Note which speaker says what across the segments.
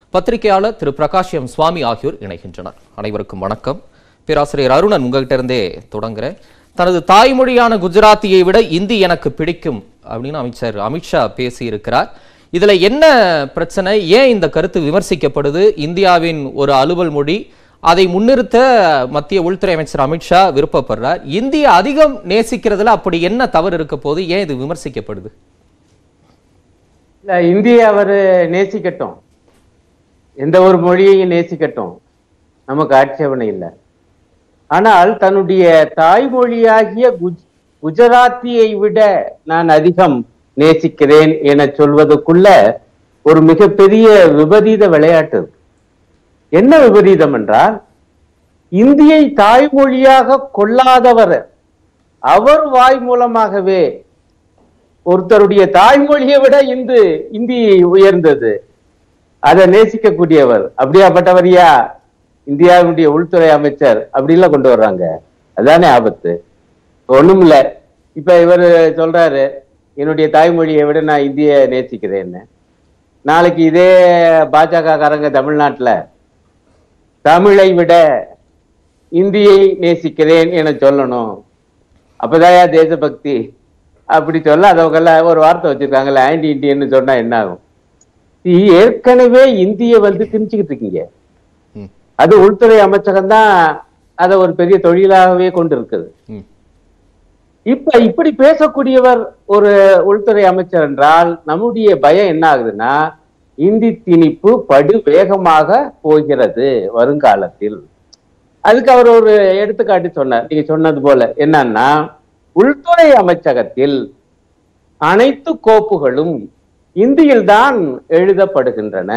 Speaker 1: பத்திரிகையாளர் திரு பிரகாஷ் எம் சுவாமி ஆகியோர் இணைகின்றனர் அனைவருக்கும் வணக்கம் பேராசிரியர் அருணன் உங்ககிட்ட இருந்தே தொடங்குறேன் தனது தாய்மொழியான குஜராத்தியை விட இந்தி எனக்கு பிடிக்கும் அப்படின்னு அமைச்சர் அமித்ஷா பேசியிருக்கிறார் இதுல என்ன பிரச்சனை ஏன் இந்த கருத்து விமர்சிக்கப்படுது இந்தியாவின் ஒரு அலுவல் மொழி அதை முன்னிறுத்த மத்திய உள்துறை அமைச்சர் அமித்ஷா விருப்பப்படுறார் இந்திய அதிகம் நேசிக்கிறதுல அப்படி என்ன தவறு இருக்க போது ஏன் இது விமர்சிக்கப்படுது
Speaker 2: இல்ல இந்திய அவர் நேசிக்கட்டும் எந்த ஒரு மொழியையும் நேசிக்கட்டும் நமக்கு ஆட்சேபனை இல்லை ஆனால் தன்னுடைய தாய்மொழியாகிய குஜ் குஜராத்தியை விட நான் அதிகம் நேசிக்கிறேன் என சொல்வதற்குள்ள ஒரு மிகப்பெரிய விபரீத விளையாட்டு இருக்கு என்ன விபரீதம் என்றால் இந்தியை தாய்மொழியாக கொள்ளாதவர் அவர் வாய் மூலமாகவே ஒருத்தருடைய தாய்மொழியை விட இந்து இந்தி உயர்ந்தது அதை நேசிக்கக்கூடியவர் அப்படியாப்பட்டவரியா இந்தியாவுடைய உள்துறை அமைச்சர் அப்படிலாம் கொண்டு வர்றாங்க அதானே ஆபத்து ஒண்ணும் இல்ல இப்ப இவர் சொல்றாரு என்னுடைய தாய்மொழியை விட நான் இந்திய நேசிக்கிறேன்னு நாளைக்கு இதே பாஜக காரங்க தமிழ்நாட்டுல தமிழை விட இந்தியை நேசிக்கிறேன் என சொல்லணும் அப்பதாயா தேசபக்தி அப்படி சொல்ல அதவங்கள ஒரு வார்த்தை வச்சிருக்காங்கல்ல ஆன்டி இண்டியன்னு சொன்னா என்ன ஆகும் நீ ஏற்கனவே இந்திய வந்து திணிச்சுக்கிட்டு இருக்கீங்க
Speaker 1: ம்,
Speaker 2: அது உள்துறை அமைச்சகம் தான் அதை ஒரு பெரிய தொழிலாகவே கொண்டு இருக்குது
Speaker 1: ம்,
Speaker 2: இப்ப இப்படி பேசக்கூடியவர் ஒரு உள்துறை அமைச்சர் என்றால் நம்முடைய பயம் என்ன ஆகுதுன்னா இந்தி திணிப்பு படு வேகமாக போகிறது வருங்காலத்தில் அதுக்கு அவர் ஒரு எடுத்துக்காட்டு சொன்னார் நீங்க சொன்னது போல என்னன்னா உள்துறை அமைச்சகத்தில் அனைத்து கோப்புகளும் இந்தியில் தான் எழுதப்படுகின்றன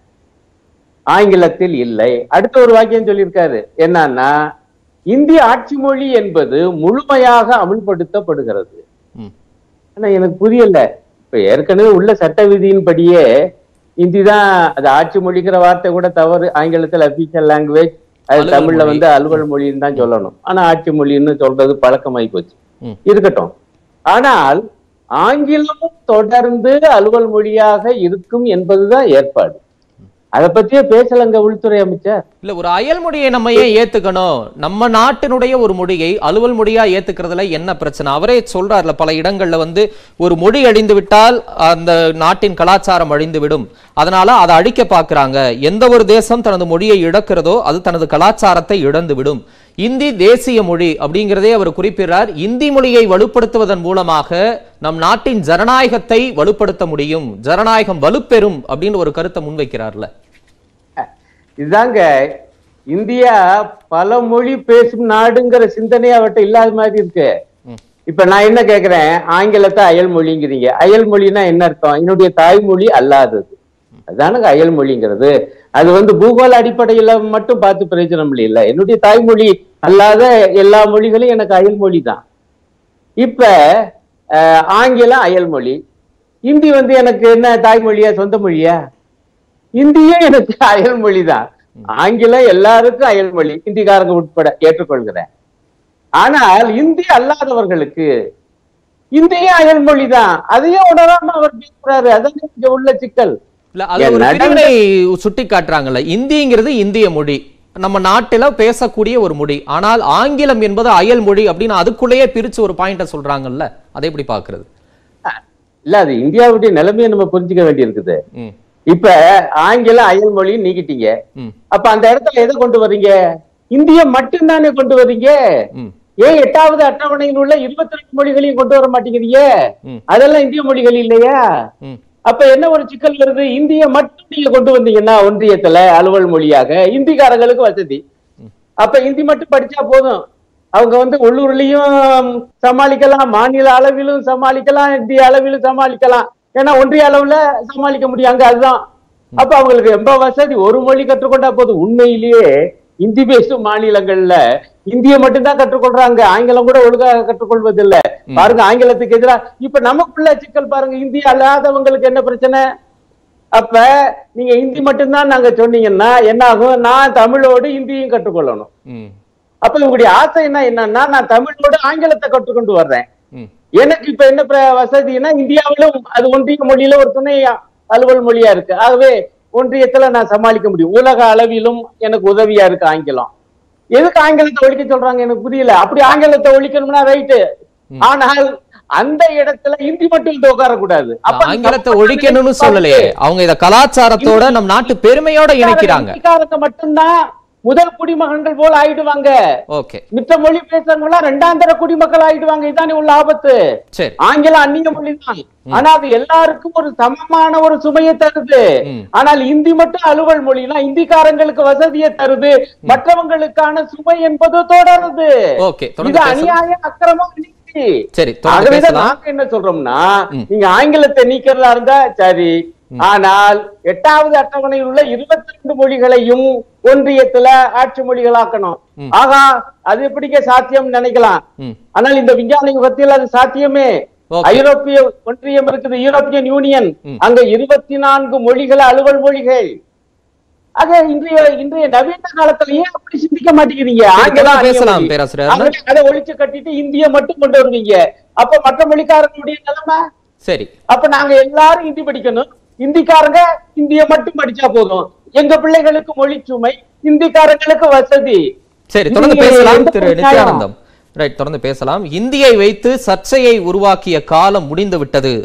Speaker 2: ஆங்கிலத்தில் இல்லை அடுத்த ஒரு வாக்கியம் சொல்லியிருக்காரு என்னன்னா இந்திய ஆட்சி மொழி என்பது முழுமையாக அமுல்படுத்தப்படுகிறது
Speaker 1: ம்,
Speaker 2: ஆனா எனக்கு புரியல இப்ப ஏற்கனவே உள்ள சட்ட விதியின்படியே இந்தி தான் அது ஆட்சி மொழிங்கிற வார்த்தை கூட தவறு ஆங்கிலத்தில் அபிஷியல் லாங்குவேஜ் அது
Speaker 1: அலுவல்
Speaker 2: தமிழ்ல
Speaker 1: மொழி.
Speaker 2: வந்து அலுவல் மொழின்னு தான் சொல்லணும் ஆனா ஆட்சி மொழின்னு சொல்றது பழக்கமாயி போச்சு
Speaker 1: ம்.
Speaker 2: இருக்கட்டும் ஆனால் ஆங்கிலமும் தொடர்ந்து அலுவல் மொழியாக இருக்கும் என்பதுதான் ஏற்பாடு அதை பத்தியே பேசலங்க உள்துறை அமைச்சர்
Speaker 1: இல்ல ஒரு அயல் மொழியை நம்ம ஏன் ஏத்துக்கணும் நம்ம நாட்டினுடைய ஒரு மொழியை அலுவல் மொழியா ஏத்துக்கிறதுல என்ன பிரச்சனை அவரே சொல்றாருல பல இடங்கள்ல வந்து ஒரு மொழி அழிந்து விட்டால் அந்த நாட்டின் கலாச்சாரம் அழிந்து விடும் அதனால அதை அழிக்க பார்க்கறாங்க எந்த ஒரு தேசம் தனது மொழியை இழக்கிறதோ அது தனது கலாச்சாரத்தை இழந்து விடும் இந்தி தேசிய மொழி அப்படிங்கிறதே அவர் குறிப்பிடுறார் இந்தி மொழியை வலுப்படுத்துவதன் மூலமாக நம் நாட்டின் ஜனநாயகத்தை வலுப்படுத்த முடியும் ஜனநாயகம் வலுப்பெறும் அப்படின்னு ஒரு கருத்தை முன்வைக்கிறார்ல
Speaker 2: இதுதாங்க இந்தியா பல மொழி பேசும் நாடுங்கிற சிந்தனை அவர்கிட்ட இல்லாத மாதிரி இருக்கு
Speaker 1: ம்.
Speaker 2: இப்ப நான் என்ன கேக்குறேன் ஆங்கிலத்தை அயல் மொழிங்கிறீங்க அயல் மொழினா என்ன அர்த்தம் என்னுடைய தாய்மொழி அல்லாதது அதானுங்க அயல் மொழிங்கிறது அது வந்து பூகோள அடிப்படையில மட்டும் பார்த்து பிரயோஜனம் இல்லை என்னுடைய தாய்மொழி அல்லாத எல்லா மொழிகளும் எனக்கு அயல் மொழி தான் இப்ப அஹ், ஆங்கிலம் அயல் மொழி இந்தி வந்து எனக்கு என்ன தாய்மொழியா சொந்த மொழியா இந்தியும் எனக்கு அயல் மொழி தான் ஆங்கிலம் எல்லாருக்கும் அயல் மொழி இந்திக்காரங்க உட்பட ஏற்றுக்கொள்கிறேன் ஆனால் இந்தி அல்லாதவர்களுக்கு இந்தியும் அயல் மொழி தான் அதையும் உணராம அவர் பேசுறாரு அதான் இங்க உள்ள சிக்கல்
Speaker 1: இல்ல அதுல
Speaker 2: என்
Speaker 1: ஒரு
Speaker 2: நடந்த-
Speaker 1: பிரிவினை சுட்டி காட்டுறாங்கல்ல இந்திங்கிறது இந்திய மொழி நம்ம நாட்டுல பேசக்கூடிய ஒரு மொழி ஆனால் ஆங்கிலம் என்பது அயல் மொழி அப்படின்னு அதுக்குள்ளேயே பிரிச்சு ஒரு பாயிண்ட சொல்றாங்கல்ல அதை எப்படி பாக்குறது
Speaker 2: இல்ல அது இந்தியாவுடைய நிலைமையை நம்ம புரிஞ்சுக்க வேண்டியிருக்குது
Speaker 1: ம்,
Speaker 2: இப்ப ஆங்கிலம் அயல் மொழி நீக்கிட்டீங்க
Speaker 1: ம்,
Speaker 2: அப்ப அந்த இடத்துல எதை கொண்டு வர்றீங்க இந்திய மட்டும்தானே கொண்டு வர்றீங்க
Speaker 1: ம்,
Speaker 2: ஏன் எட்டாவது அட்டவணையில் உள்ள இருபத்தி ரெண்டு மொழிகளையும் கொண்டு வர மாட்டேங்கிறீங்க
Speaker 1: ம்.
Speaker 2: அதெல்லாம் இந்திய மொழிகள் இல்லையா
Speaker 1: ம்,
Speaker 2: அப்ப என்ன ஒரு சிக்கல் வருது இந்திய மட்டும் நீங்க கொண்டு வந்தீங்கன்னா ஒன்றியத்துல அலுவல் மொழியாக இந்திக்காரங்களுக்கு வசதி அப்ப இந்தி மட்டும் படிச்சா போதும் அவங்க வந்து உள்ளூர்லயும் சமாளிக்கலாம் மாநில அளவிலும் சமாளிக்கலாம் இந்திய அளவிலும் சமாளிக்கலாம் ஏன்னா ஒன்றிய அளவுல சமாளிக்க முடியும் அங்க அதுதான் அப்ப அவங்களுக்கு ரொம்ப வசதி ஒரு மொழி கற்றுக்கொண்டா போதும் உண்மையிலேயே இந்தி பேசும் மாநிலங்கள்ல இந்திய மட்டும்தான் கற்றுக்கொள்றாங்க ஆங்கிலம் கூட ஒழுங்காக கற்றுக்கொள்வதில்ல பாருங்க ஆங்கிலத்துக்கு எதிரா இப்ப நமக்குள்ள சிக்கல் பாருங்க இந்தி அல்லாதவங்களுக்கு என்ன பிரச்சனை அப்ப நீங்க இந்தி மட்டும்தான் நாங்க சொன்னீங்கன்னா என்ன ஆகும் நான் தமிழோடு இந்தியும் கற்றுக்கொள்ளணும்
Speaker 1: ம்,
Speaker 2: அப்ப உங்களுடைய ஆசை என்ன என்னன்னா நான் தமிழோடு ஆங்கிலத்தை கற்றுக்கொண்டு வர்றேன்
Speaker 1: ம்,
Speaker 2: எனக்கு இப்ப என்ன பிர- வசதினா இந்தியாவிலும் அது ஒன்றிய மொழியில ஒரு துணை அலுவல் மொழியா இருக்கு ஆகவே ஒன்றியத்துல நான் சமாளிக்க முடியும் உலக அளவிலும் எனக்கு உதவியா இருக்கு ஆங்கிலம் எதுக்கு ஆங்கிலத்தை ஒழிக்க சொல்றாங்க எனக்கு புரியல அப்படி ஆங்கிலத்தை ஒழிக்கணும்னா ரைட்டு ஆனால் அந்த இடத்துல இந்தி மட்டும் இங்க உட்காரக்கூடாது அப்ப நீங்க
Speaker 1: ஆங்கிலத்தை ஒழிக்கணும்னு சொல்லலையே அவங்க இத கலாச்சாரத்தோட நம் நாட்டு பெருமையோட இணைக்கிறாங்க
Speaker 2: இந்திக்காரங்க மட்டும்தான் முதல் குடிமகன்கள் போல ஆயிடுவாங்க
Speaker 1: ஓகே
Speaker 2: மித்த மொழி பேசுறவங்க ரெண்டாம் தர குடிமக்கள் ஆயிடுவாங்க இதானே உள்ள ஆபத்து
Speaker 1: சரி
Speaker 2: ஆங்கிலம் அந்நிய மொழி தான் ஆனா அது எல்லாருக்கும் ஒரு சமமான ஒரு சுமையை தருது
Speaker 1: ம்.
Speaker 2: ஆனால் இந்தி மட்டும் அலுவல் மொழினா இந்திக்காரங்களுக்கு வசதியை தருது மற்றவங்களுக்கான சுமை என்பது தொடருது
Speaker 1: ஓகே
Speaker 2: இது
Speaker 1: தொடர்ந்து பேசலாம்
Speaker 2: அநியாய அக்கிரமம் நீதி
Speaker 1: சரி தொடர்ந்து
Speaker 2: ஆகவேதான்
Speaker 1: பேசலாம்
Speaker 2: நாங்க என்ன சொல்றோம்னா
Speaker 1: ம்.
Speaker 2: நீங்க ஆங்கிலத்தை நீக்கிறதா இருந்தா சரி ஆனால் எட்டாவது அட்டவணையில் உள்ள இருபத்தி ரெண்டு மொழிகளையும் ஒன்றியத்துல ஆட்சி மொழிகளாக்கணும்
Speaker 1: ம்.
Speaker 2: ஆகா அது எப்படிங்க சாத்தியம் நினைக்கலாம்
Speaker 1: ம்
Speaker 2: ஆனால் இந்த விஞ்ஞான யுகத்தில் அது சாத்தியமே
Speaker 1: Okay.
Speaker 2: ஐரோப்பிய ஒன்றியம் இருக்குது யூரோப்பியன் யூனியன்
Speaker 1: ம்.
Speaker 2: அங்க இருபத்தி நான்கு மொழிகள் அலுவல் மொழிகள் ஆக இன்றைய இன்றைய நவீன காலத்துல ஏன் அப்படி சிந்திக்க மாட்டேங்கிறீங்க ஆங்கிலம்
Speaker 1: தொடர்ந்து
Speaker 2: அந்நிய
Speaker 1: பேசலாம்
Speaker 2: மொழி.
Speaker 1: பேராசிரியர்
Speaker 2: ஆகவே அதை ஒழிச்சு கட்டிட்டு இந்திய மட்டும் கொண்டு வருவீங்க அப்ப மற்ற மொழிக்காரங்களுடைய நிலைமை
Speaker 1: சரி
Speaker 2: அப்ப நாங்க எல்லாரும் ஹிந்தி படிக்கணும் இந்திக்காரங்க இந்திய மட்டும் படிச்சா போதும் எங்க பிள்ளைகளுக்கு மொழி சுமை இந்திக்காரங்களுக்கு வசதி
Speaker 1: சரி
Speaker 2: இது
Speaker 1: தொடர்ந்து பேசலாம்
Speaker 2: எந்த
Speaker 1: திரு
Speaker 2: நியாயம்?
Speaker 1: நித்யானந்தம் ரைட் தொடர்ந்து பேசலாம் இந்தியை வைத்து சர்ச்சையை உருவாக்கிய காலம் முடிந்து விட்டது